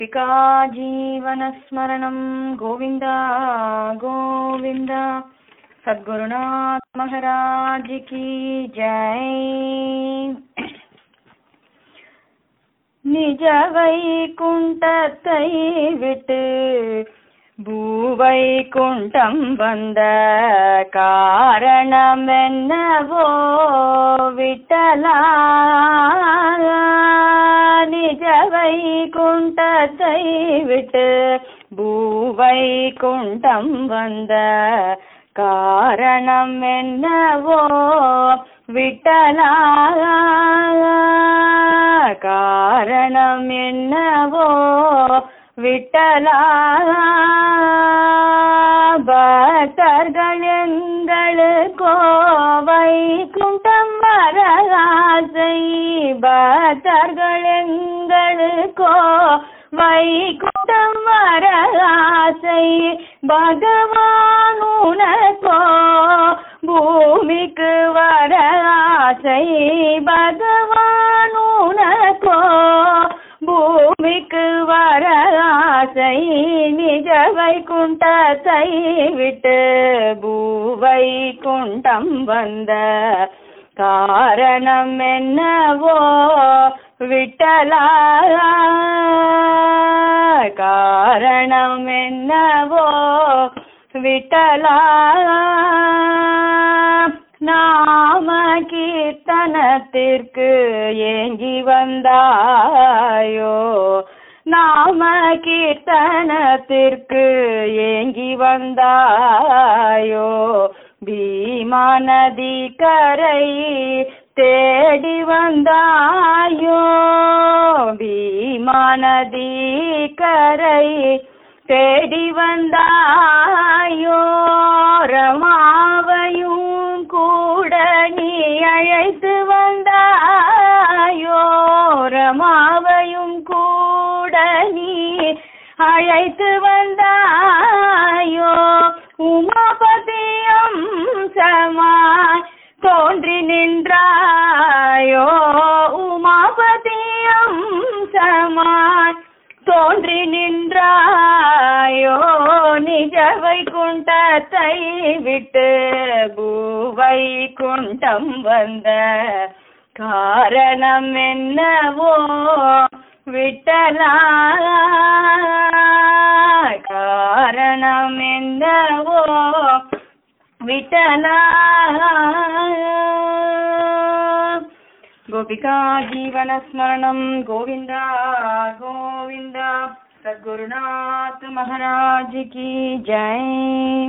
गोपिका जीवनस्मरणं गोविन्द गोविन्द सद्गुरुनाथ महाराज की जय நிஜ வைகுண்டத்தை விட்டு பூவை குண்டம் வந்த காரணம் என்னவோ விட்டலா நிஜ வைகுண்டத்தை விட்டு பூவை குண்டம் வந்த காரணம் என்னவோ விட்டலா காரணம் என்னவோ விட்டலா பக்தர்கள் எங்களுக்கோ வைகுண்டம் வரலாசை பக்தர்கள் எங்களுக்கோ வைகுண்டம் வரலாசை பகவான் உனக்கோ பூமிக்கு வர ஆசை பகவான் உனக்கோ பூமிக்கு வர ஆசை நிஜ வைகுண்டத்தை விட்டு பூவை குண்டம் வந்த காரணம் என்னவோ விட்டலா காரணம் என்னவோ விட்டலா நாம கீர்த்தனத்திற்கு ஏங்கி வந்தாயோ நாம கீர்த்தனத்திற்கு ஏங்கி வந்தாயோ பீமா நதி கரை தேடி வந்தாயோ பீமா நதி கரை தேடி வந்தாயோ ரமாவையும் கூட நீ அழைத்து வந்தாயோ ரமாவையும் கூட நீ அழைத்து வந்தாயோ உமாபதியம் சமாய் தோன்றி நின்றாயோ உமாபதியம் சமாய் தோன்றி நின்றாயோ நிஜ வைகுண்டத்தை விட்டு பூவை குண்டம் வந்த காரணம் என்னவோ விட்டலா காரணம் என்னவோ விட்டலா गोपिका जीवनस्मरणं गोविन्द गोविन्द सद्गुरुनाथ महाराज की जय